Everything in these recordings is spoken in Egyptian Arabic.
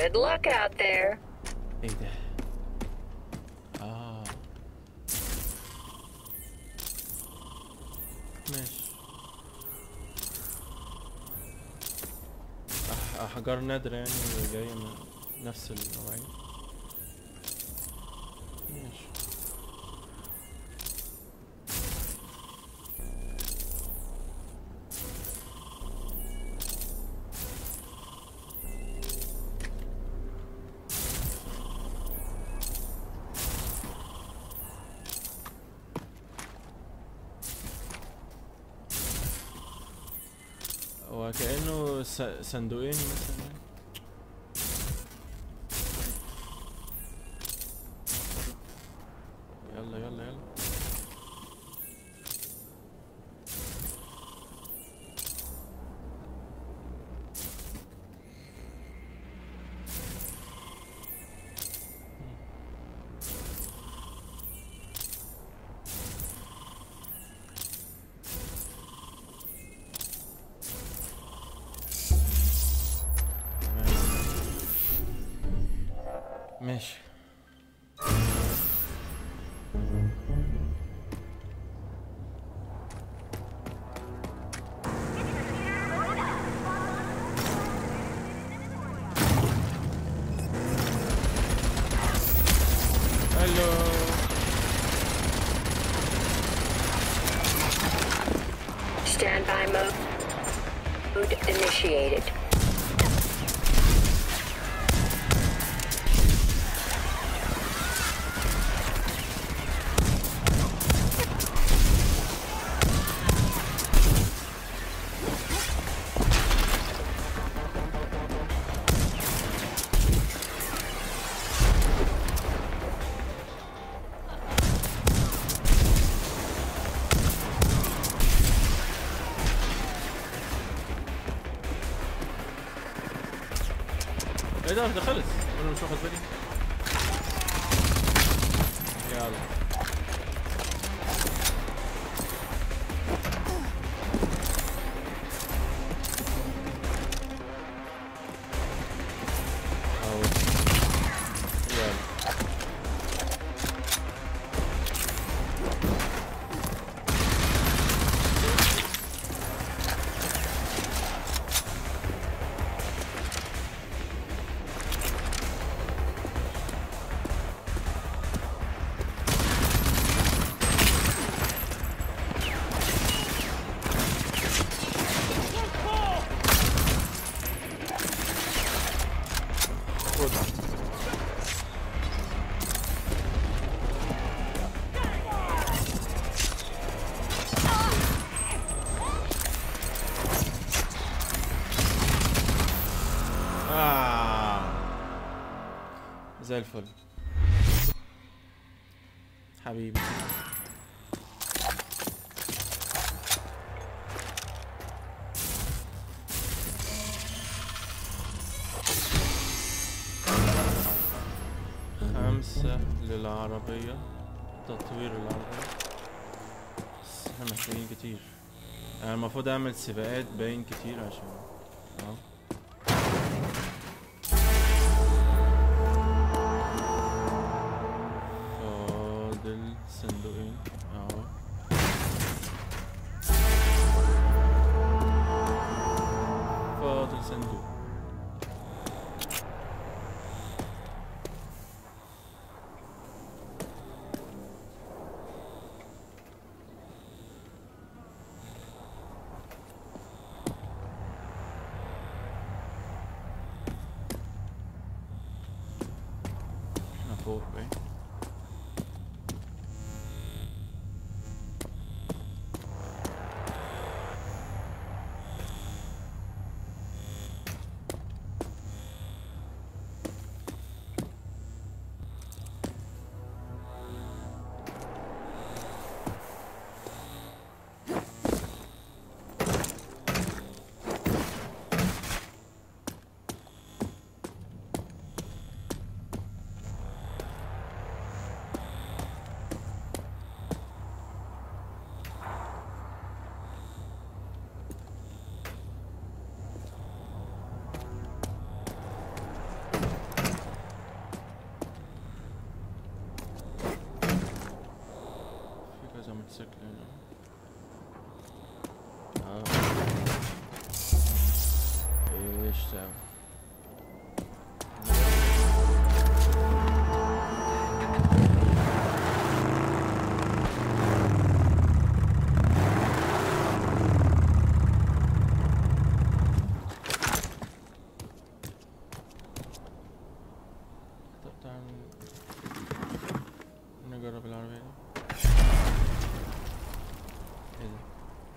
Good luck out there. ايه ده اه ماشي أح- احجار نادرة يعني جاية من نفس النوعية ماشي هو كأنه س- صندوقين مثلا يلا يلا يلا ماشي الو Standby mode. Mode initiated. ايه ده ده خلص انا مش واخد بالي يلا أهو. يلا خد آه. زي الفل حبيبي خمسة للعربية تطوير العربية بس احنا محتاجين كتير انا المفروض اعمل سباقات باين كتير عشان اه فاضل صندوقين اهو فاضل صندوق احنا فوق باين موتوسيكل هنا اه ايش تعمل طب تعال نجرب العربية دي ايه ده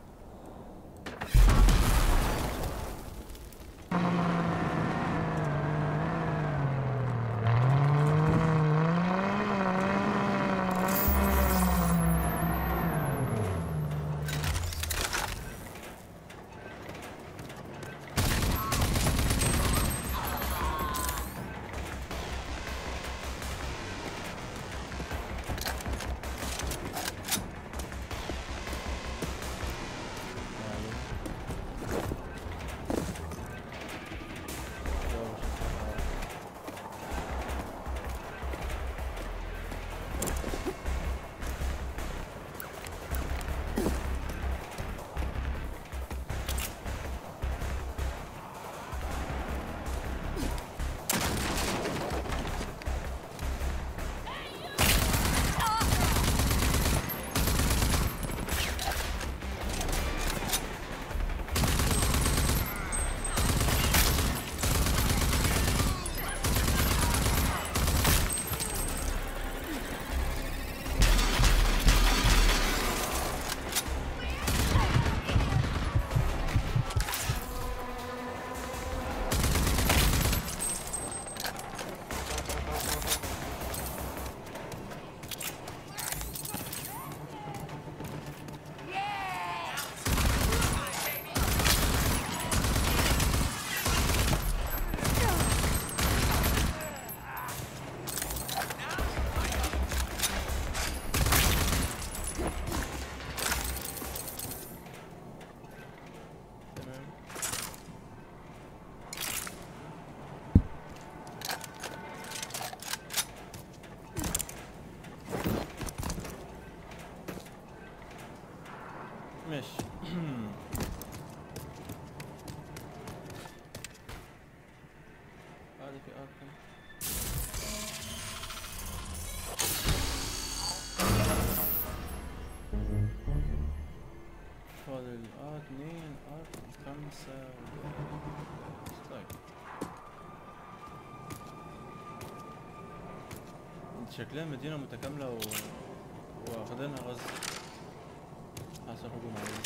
تعالوا. يلا شوف. تمام ماشي هذا في اركم فاضل اه اثنين اركم خمسة طيب شكلها مدينة متكاملة و... واخدينها غزة حصل هجوم علينا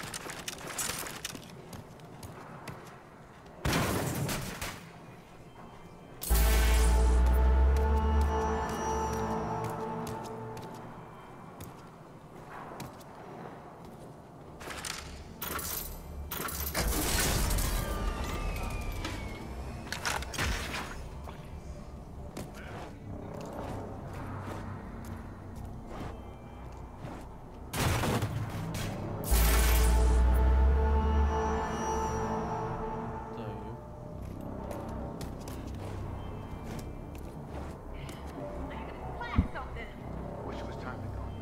طيب Wish it was time to go.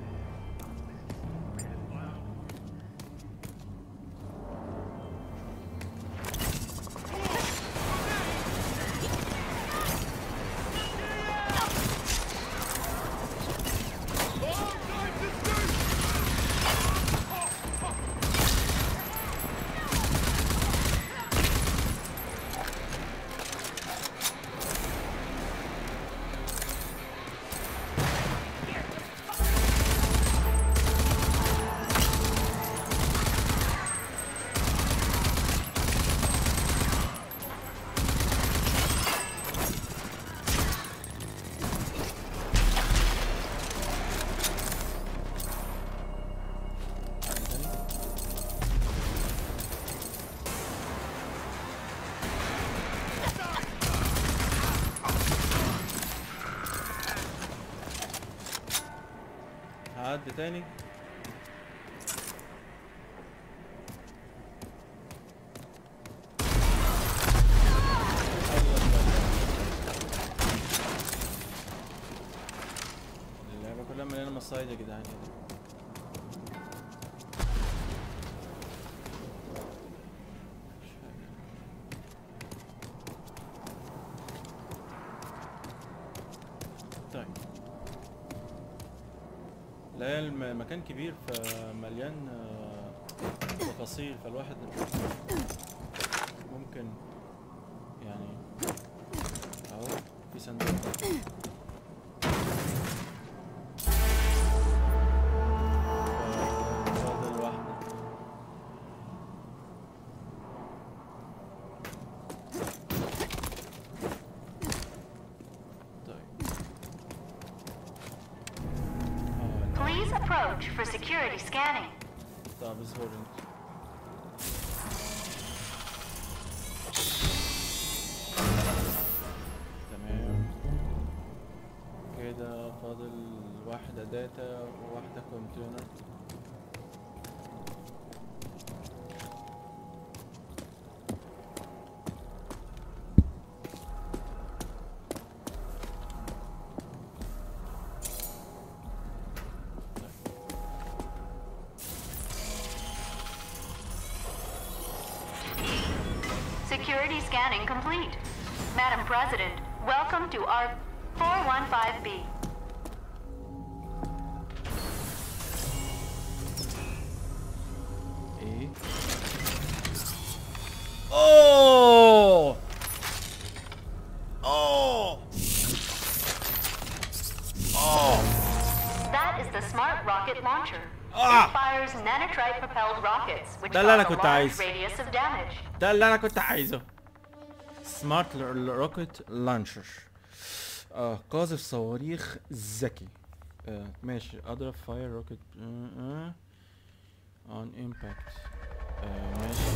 حد تاني حد تاني اللعبة كلها مليانة مصايد يا جدعان طيب لا الم- مكان كبير فمليان آه، تفاصيل فالواحد ممكن يعني اهو في صندوق ف- فاضل واحدة طيب اه Please approach for security scanning. طب اصبر انت تمام كده فاضل واحدة داتا وواحدة كونتينر Security scanning complete. Madam President, welcome to our 415B. ايه اوه اوه اوه That is the smart rocket launcher. Ah! It fires nanotrite-propelled rockets, which ده اللي أنا cause a كنت large عايزه. radius of damage. ده اللي انا كنت عايزه سمارت روكيت لانشر اه قاذف صواريخ ذكي آه ماشي اضرب فاير روكيت اون امباكت آه ماشي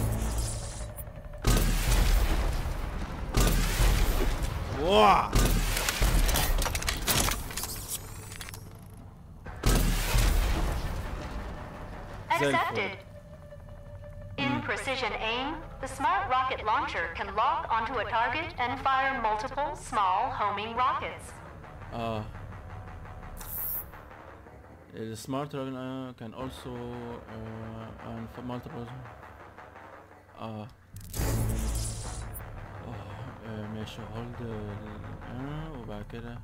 واو زي الفل. Accepted. In precision aim, the smart rocket launcher can lock onto a target and fire multiple small homing rockets. اه السمارت uh, can also uh, and for multiple اه اه ماشي هولد اه وبعد كده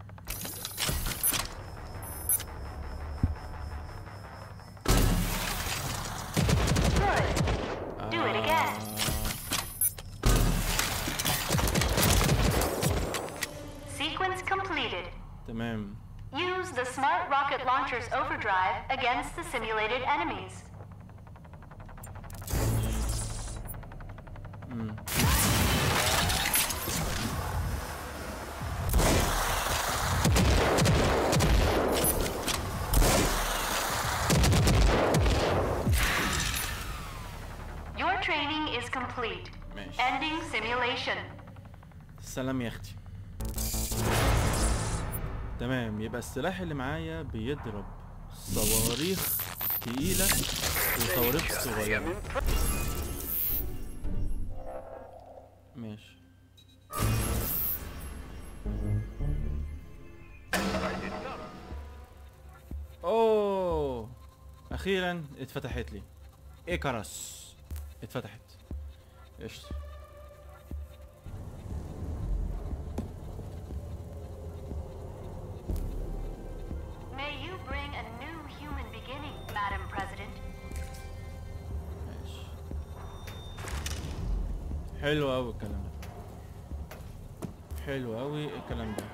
Good. Do it again. آه، Sequence completed. تمام Use the smart rocket launcher's overdrive against the simulated enemies. مم. Your training is complete. ماشي Ending simulation. سلام يا اختي تمام يبقى السلاح اللي معايا بيضرب صواريخ تقيلة وصواريخ صغيرة ماشي اوه اخيرا اتفتحت لي ايكاروس اتفتحت قشطة May you bring a new human beginning, Madam President. ماشي حلو قوي الكلام ده حلو قوي الكلام ده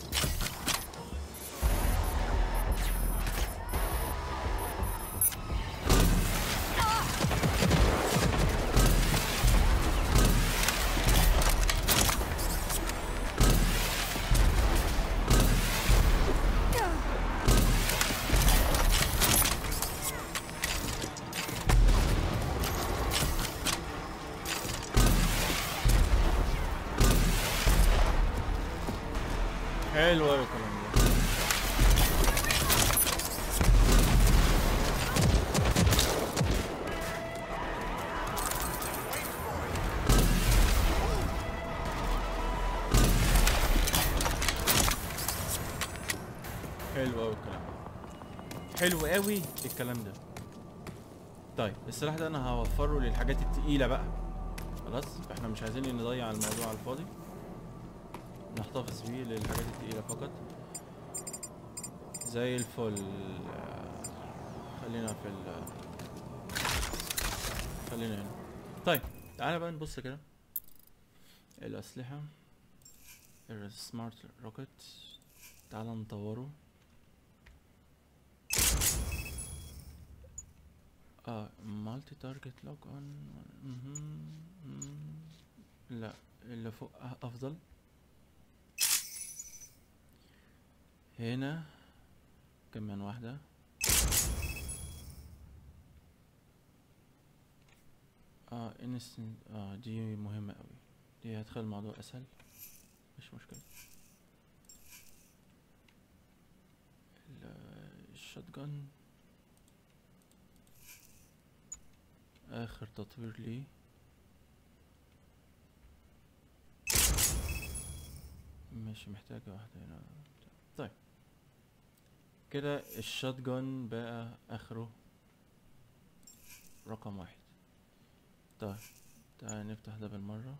حلو قوي الكلام ده حلو قوي الكلام ده حلو قوي الكلام ده طيب السلاح ده انا هوفره للحاجات التقيله بقى خلاص احنا مش عايزين نضيع الموضوع على الفاضي نحتفظ بيه للحاجات التقيله فقط زي الفل آه، خلينا في ال خلينا هنا طيب تعالى بقى نبص كده الأسلحة السمارت روكت تعالى نطوره اه مالتي تارجت لوك اون لا اللي فوق أ- افضل هنا كمان واحدة اه انستنت اه دي مهمة اوي دي هتخلي الموضوع اسهل مش مشكلة ال- الشوت جن اخر تطوير ليه مش محتاجة واحدة هنا طيب كده الشوت جن بقى اخره رقم واحد طيب تعال نفتح ده بالمرة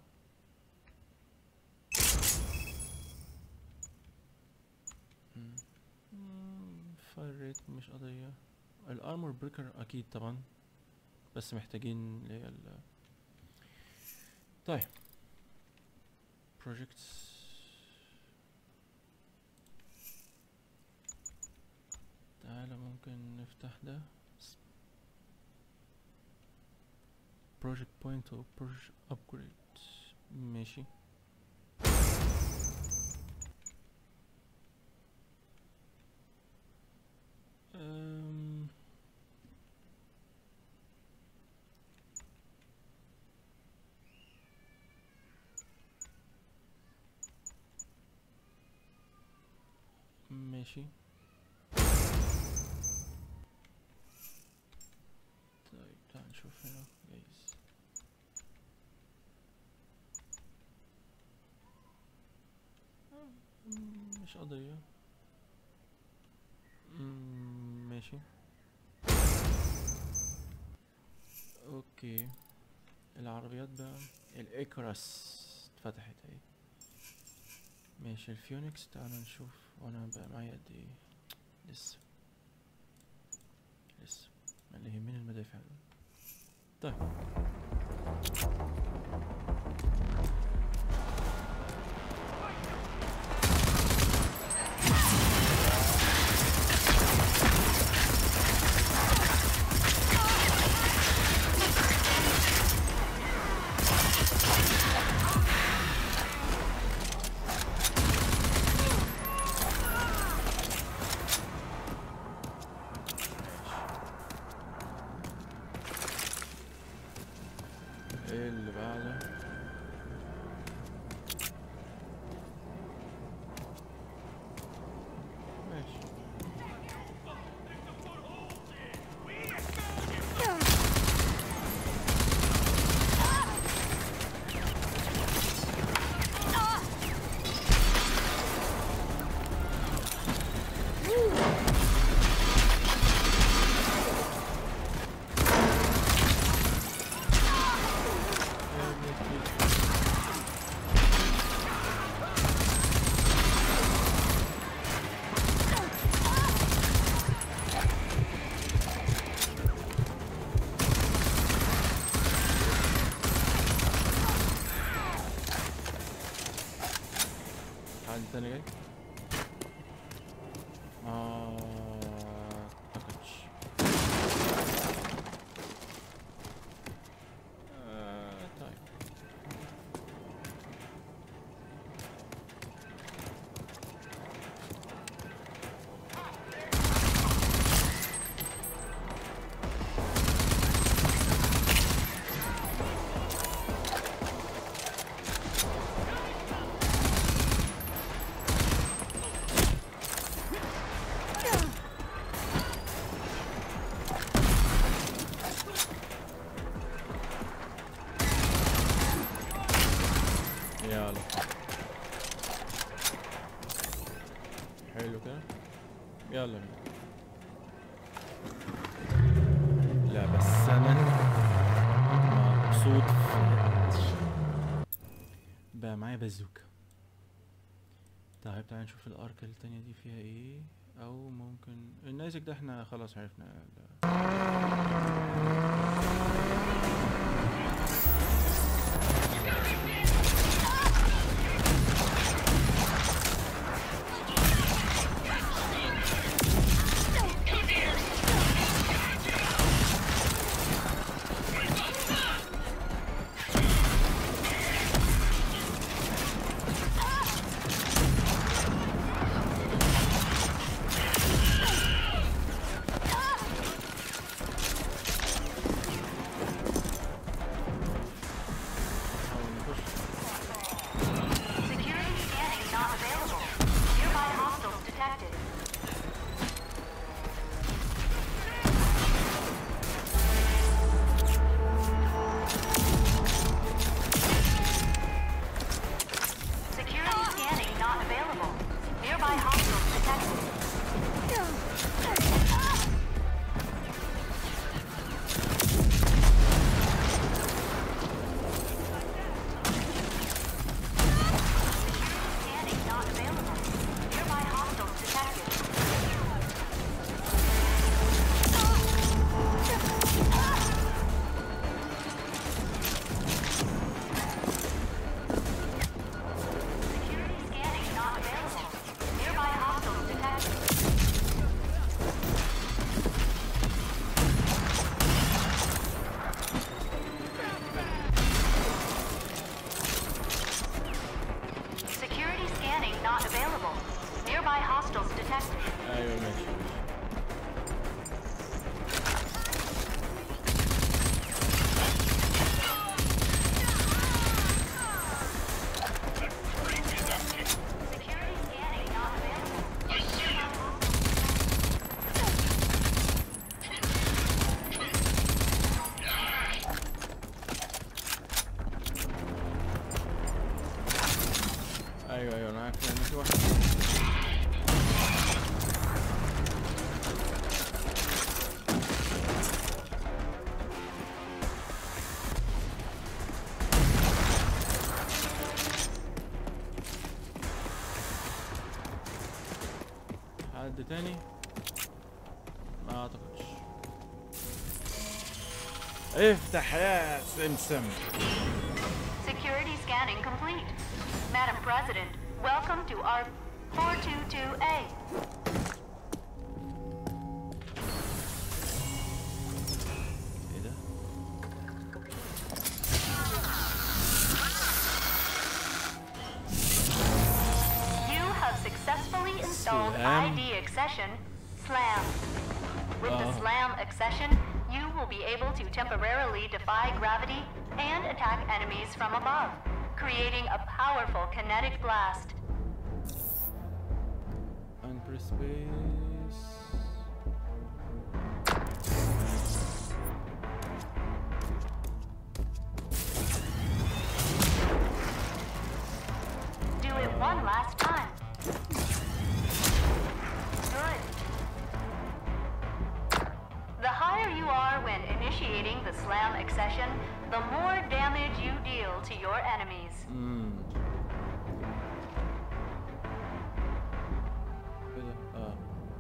مم. مم، فاير ريت مش قضية الارمور بريكر اكيد طبعا بس محتاجين اللي هي ال طيب projects تعالى ممكن نفتح ده project point او project upgrade ماشي أم ماشي طيب تعال نشوف هنا جايز مم، مش قضية مم، ماشي اوكي العربيات بقى الايكراس اتفتحت اهي ماشي الفيونكس تعالوا نشوف وانا بقى معايا قد ايه لسه لسه ما اللي يهمني المدافع دول طيب ايه اللي بعده ماشي حد تاني جاي؟ آه أعتقدش آه طيب يلا حلو كده يلا بينا لا بس انا مبسوط بقى معايا بازوكا طيب تعالى نشوف الارك التانية دي فيها ايه او ممكن النيزك ده احنا خلاص عرفنا ال- نحاول نخش Security scanning not available. Nearby hostiles detected. Security scanning not available. Nearby hostiles detected. Scanning not available. Nearby hostiles detected. Security scanning not available. Nearby hostiles detected. Security scanning not available. Nearby hostiles detected. ايوه ماشي ماشي Security scanning not available. ايوه ايوه انا عارف ان في واحد حد تاني ما اعتقدش افتح يا سمسم Security scanning complete. Madam President, welcome to our 422A. ايه ده You have successfully installed Slam. ID accession SLAM. With the Oh. SLAM accession, you will be able to temporarily defy gravity and attack enemies from above, creating a powerful kinetic blast. and press space Do it one last time. Good. The higher you are when initiating the slam accession, the more damage you deal to your enemies. امم ايه ده اه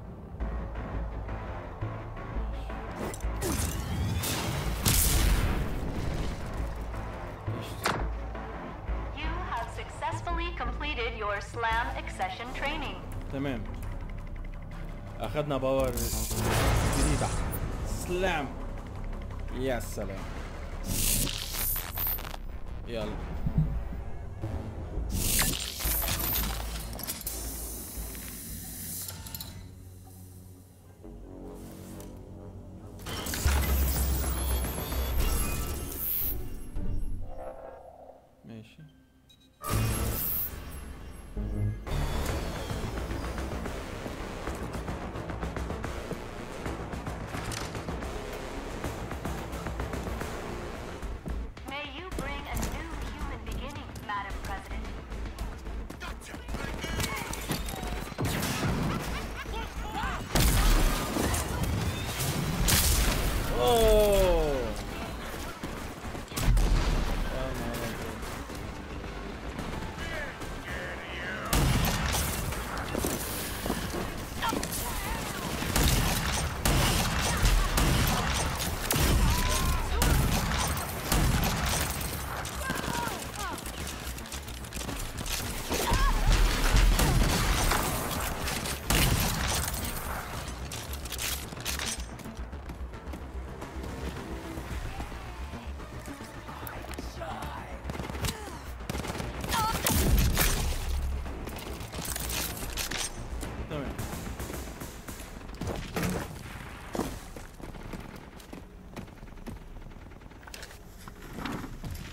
ماشي قشطة. You have successfully completed your slam accession training. تمام اخدنا باور جديدة سلام يا سلام يلا ماشي May you bring a new human beginning, Madam President. اوه